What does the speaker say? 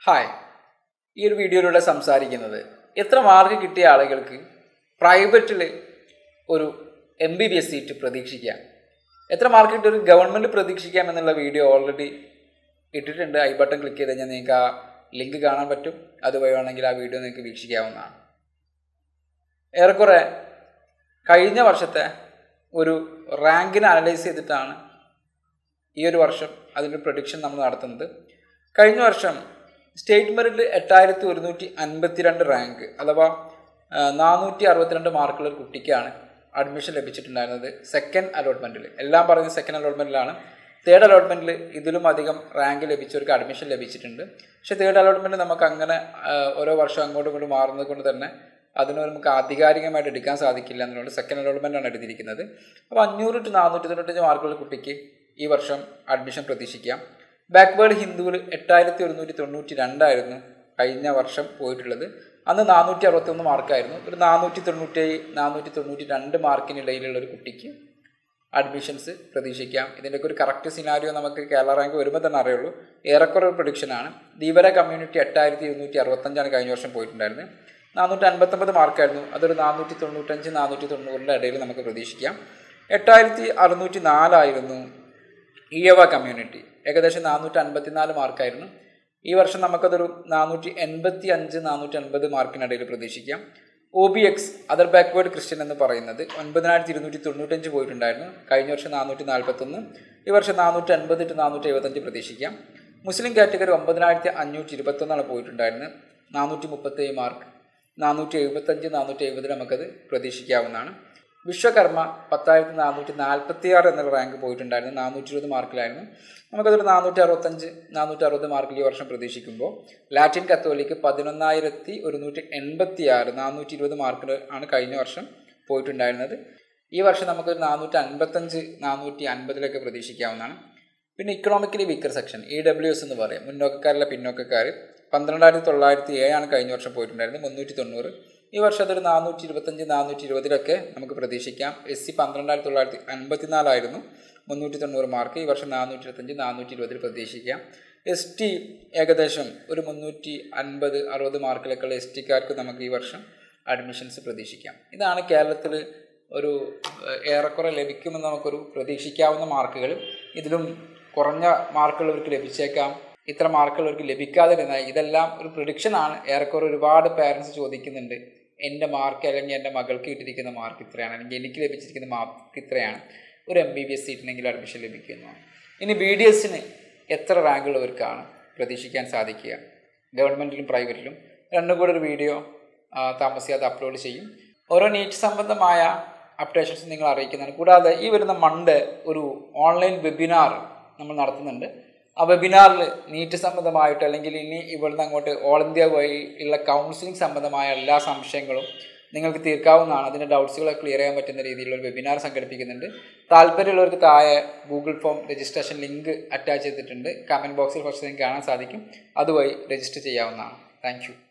hi ഈ ഒരു വീഡിയോയിലൂടെ സംസാരിക്കുന്നത് എത്ര മാർക്ക് കിട്ടിയ ആളുകൾക്ക് പ്രൈവറ്റിൽ ഒരു M B B S seat പ്രതീക്ഷിക്കാം എത്ര മാർക്ക് കിട്ടിയ ഒരു ഗവൺമെൻറ് പ്രതീക്ഷിക്കാം എന്നുള്ള വീഡിയോ ഓൾറെഡി ഇട്ടിട്ടുണ്ട് ഐ ബട്ടൺ ക്ലിക്ക് ചെയ്ത് കഴിഞ്ഞാൽ നിങ്ങൾക്ക് ആ ലിങ്ക് കാണാൻ പറ്റും അതുവഴി വേണമെങ്കിൽ ആ വീഡിയോ നിങ്ങൾക്ക് വീക്ഷിക്കാവുന്നതാണ് ഏറെക്കുറെ കഴിഞ്ഞ വർഷത്തെ ഒരു റാങ്കിനെ അനലൈസ് ചെയ്തിട്ടാണ് ഈ ഒരു വർഷം അതിൻ്റെ പ്രൊഡിക്ഷൻ നമ്മൾ നടത്തുന്നത് കഴിഞ്ഞ വർഷം സ്റ്റേറ്റ് മെറിറ്റിൽ എട്ടായിരത്തി ഒരുന്നൂറ്റി അൻപത്തിരണ്ട് റാങ്ക് അഥവാ നാനൂറ്റി അറുപത്തിരണ്ട് മാർക്കുള്ള ഒരു കുട്ടിക്കാണ് അഡ്മിഷൻ ലഭിച്ചിട്ടുണ്ടായിരുന്നത് സെക്കൻഡ് അലോട്ട്മെൻറ്റിൽ എല്ലാം പറയുന്നത് സെക്കൻഡ് അലോട്ട്മെൻറ്റിലാണ് തേർഡ് അലോട്ട്മെൻറ്റിൽ ഇതിലും അധികം റാങ്ക് ലഭിച്ചവർക്ക് അഡ്മിഷൻ ലഭിച്ചിട്ടുണ്ട് പക്ഷേ തേർഡ് അലോട്ട്മെൻറ്റ് നമുക്ക് അങ്ങനെ ആ, ഓരോ വർഷം അങ്ങോട്ടും ഇങ്ങോട്ടും മാറുന്നത് കൊണ്ട് തന്നെ അതിന് നമുക്ക് ആധികാരികമായിട്ട് എടുക്കാൻ സാധിക്കില്ല എന്നുള്ളത് സെക്കൻഡ് അലോട്ട്മെൻ്റ് ആണ് എടുത്തിരിക്കുന്നത് അപ്പോൾ അഞ്ഞൂറ് ടു നാനൂറ്റി തൊണ്ണൂറ്റഞ്ച് മാർക്കുള്ള കുട്ടിക്ക് ഈ വർഷം അഡ്മിഷൻ പ്രതീക്ഷിക്കാം ബാക്ക്വേർഡ് ഹിന്ദുവിൽ എട്ടായിരത്തി ഒരുന്നൂറ്റി തൊണ്ണൂറ്റി രണ്ടായിരുന്നു കഴിഞ്ഞ വർഷം പോയിട്ടുള്ളത് അന്ന് നാനൂറ്റി അറുപത്തി ഒന്ന് മാർക്കായിരുന്നു ഒരു നാനൂറ്റി തൊണ്ണൂറ്റേഴ് നാനൂറ്റി തൊണ്ണൂറ്റി രണ്ട് മാർക്കിനിടയിലുള്ള ഒരു കുട്ടിക്ക് അഡ്മിഷൻസ് പ്രതീക്ഷിക്കാം ഇതിൻ്റെയൊക്കെ ഒരു കറക്റ്റ് സിനാരിയോ നമുക്ക് കേരള റാങ്ക് വരുമ്പോൾ തന്നെ അറിയുള്ളൂ ഏറെക്കുറെ ഒരു പ്രൊഡിക്ഷനാണ് ധീവര കമ്മ്യൂണിറ്റി എട്ടായിരത്തി ഇരുന്നൂറ്റി അറുപത്തഞ്ചാണ് കഴിഞ്ഞ വർഷം പോയിട്ടുണ്ടായിരുന്നത് നാനൂറ്റി അൻപത്തൊമ്പത് മാർക്കായിരുന്നു അതൊരു നാനൂറ്റി തൊണ്ണൂറ്റഞ്ച് നാനൂറ്റി തൊണ്ണൂറിൻ്റെ ഇടയിൽ നമുക്ക് പ്രതീക്ഷിക്കാം എട്ടായിരത്തി അറുന്നൂറ്റി നാലായിരുന്നു ഈയവ കമ്മ്യൂണിറ്റി ഏകദേശം നാനൂറ്റി അൻപത്തിനാല് മാർക്കായിരുന്നു ഈ വർഷം നമുക്കതൊരു നാനൂറ്റി എൺപത്തി അഞ്ച് നാനൂറ്റി അൻപത് മാർക്കിനിടയിൽ പ്രതീക്ഷിക്കാം O B X other backward Christian എന്ന് പറയുന്നത് ഒൻപതിനായിരത്തി ഇരുന്നൂറ്റി തൊണ്ണൂറ്റഞ്ച് പോയിട്ടുണ്ടായിരുന്നു കഴിഞ്ഞ വർഷം നാനൂറ്റി നാൽപ്പത്തൊന്ന് ഈ വർഷം നാനൂറ്റി അൻപത് ടു നാനൂറ്റി എഴുപത്തഞ്ച് പ്രതീക്ഷിക്കാം മുസ്ലിം കാറ്റഗറി ഒമ്പതിനായിരത്തി അഞ്ഞൂറ്റി ഇരുപത്തൊന്നാണ് പോയിട്ടുണ്ടായിരുന്നത് നാനൂറ്റി മുപ്പത്തേഴ് മാർക്ക് നാനൂറ്റി എഴുപത്തഞ്ച് നാനൂറ്റി എഴുപതിൽ നമുക്കത് പ്രതീക്ഷിക്കാവുന്നതാണ് വിശ്വകർമ്മ പത്തായിരത്തി നാനൂറ്റി നാൽപ്പത്തി ആറ് എന്നുള്ള റാങ്ക് പോയിട്ടുണ്ടായിരുന്നു നാനൂറ്റി ഇരുപത് മാർക്കിലായിരുന്നു നമുക്കതൊരു നാനൂറ്റി അറുപത്തഞ്ച് നാനൂറ്റി അറുപത് മാർക്കിൽ ഈ വർഷം പ്രതീക്ഷിക്കുമ്പോൾ ലാറ്റിൻ കത്തോലിക്ക് പതിനൊന്നായിരത്തി ഒരുന്നൂറ്റി എൺപത്തി ആറ് നാനൂറ്റി ഇരുപത് മാർക്കിൽ ആണ് കഴിഞ്ഞ വർഷം പോയിട്ടുണ്ടായിരുന്നത് ഈ വർഷം നമുക്കൊരു നാനൂറ്റി അൻപത്തഞ്ച് നാനൂറ്റി അൻപതിലൊക്കെ പ്രതീക്ഷിക്കാവുന്നതാണ് പിന്നെ economically weaker section E W S എന്ന് പറയും മുന്നോക്കക്കാരിലെ പിന്നോക്കക്കാർ പന്ത്രണ്ടായിരത്തി തൊള്ളായിരത്തി ഏഴാണ് കഴിഞ്ഞ വർഷം പോയിട്ടുണ്ടായിരുന്നത് മുന്നൂറ്റി തൊണ്ണൂറ് ഈ വർഷം അതൊരു നാനൂറ്റി ഇരുപത്തഞ്ച് നാനൂറ്റി ഇരുപതിലൊക്കെ നമുക്ക് പ്രതീക്ഷിക്കാം എസ് സി പന്ത്രണ്ടായിരത്തി തൊള്ളായിരത്തി അൻപത്തിനാലായിരുന്നു മുന്നൂറ്റി തൊണ്ണൂറ് മാർക്ക് ഈ വർഷം നാനൂറ്റി ഇരുപത്തഞ്ച് നാനൂറ്റി ഇരുപതിൽ പ്രതീക്ഷിക്കാം എസ് ടി ഏകദേശം ഒരു മുന്നൂറ്റി അൻപത് അറുപത് മാർക്കിലൊക്കെയുള്ള എസ് ടിക്കാർക്ക് നമുക്ക് ഈ വർഷം അഡ്മിഷൻസ് പ്രതീക്ഷിക്കാം ഇതാണ് കേരളത്തിൽ ഒരു ഏഹ്, ഏറെക്കുറെ ലഭിക്കുമെന്ന് നമുക്കൊരു പ്രതീക്ഷിക്കാവുന്ന മാർക്കുകൾ ഇതിലും കുറഞ്ഞ മാർക്കുള്ളവർക്ക് ലഭിച്ചേക്കാം ഇത്ര മാർക്കുള്ളവർക്ക് ലഭിക്കാതെ ഇരുന്നാൽ ഇതെല്ലാം ഒരു പ്രൊഡിക്ഷനാണ് ഏറെക്കുറെ ഒരുപാട് പേരൻസ് ചോദിക്കുന്നുണ്ട് എൻ്റെ മാർക്ക് അല്ലെങ്കിൽ എൻ്റെ മകൾക്ക് കിട്ടിയിരിക്കുന്ന മാർക്ക് ഇത്രയാണ് അല്ലെങ്കിൽ എനിക്ക് ലഭിച്ചിരിക്കുന്ന മാർക്ക് ഇത്രയാണ് ഒരു എം ബി ബി എസ് സീറ്റിനെങ്കിലും അഡ്മിഷൻ ലഭിക്കുന്നതാണ് ഇനി ബി ഡി എസിന് എത്ര റാങ്കുള്ളവർക്കാണ് പ്രതീക്ഷിക്കാൻ സാധിക്കുക ഗവൺമെൻറ്റിലും പ്രൈവറ്റിലും രണ്ടും കൂടെ ഒരു വീഡിയോ ആ, താമസിയാതെ അപ്ലോഡ് ചെയ്യും ഓരോ നീറ്റ് സംബന്ധമായ അപ്ഡേഷൻസ് നിങ്ങൾ അറിയിക്കുന്നതാണ് കൂടാതെ ഈ വരുന്ന മൺഡേ ഒരു ഓൺലൈൻ വെബിനാർ നമ്മൾ നടത്തുന്നുണ്ട് ആ വെബിനാറിൽ നീറ്റ് സംബന്ധമായിട്ട് അല്ലെങ്കിൽ ഇനി ഇവിടുന്ന് അങ്ങോട്ട് ഓൾ ഇന്ത്യ വഴി ഉള്ള കൗൺസിലിംഗ് സംബന്ധമായ എല്ലാ സംശയങ്ങളും നിങ്ങൾക്ക് തീർക്കാവുന്നതാണ് അതിൻ്റെ ഡൗട്ട്സുകളൊക്കെ ക്ലിയർ ചെയ്യാൻ പറ്റുന്ന രീതിയിലുള്ള ഒരു വെബിനാർ സംഘടിപ്പിക്കുന്നുണ്ട് താല്പര്യമുള്ളവർക്ക് താഴെ Google form registration link attach ചെയ്തിട്ടുണ്ട് കമൻറ്റ് ബോക്സിൽ ഫസ്റ്റ് നിങ്ങൾക്ക് കാണാൻ സാധിക്കും അതുവഴി രജിസ്റ്റർ ചെയ്യാവുന്നതാണ് താങ്ക്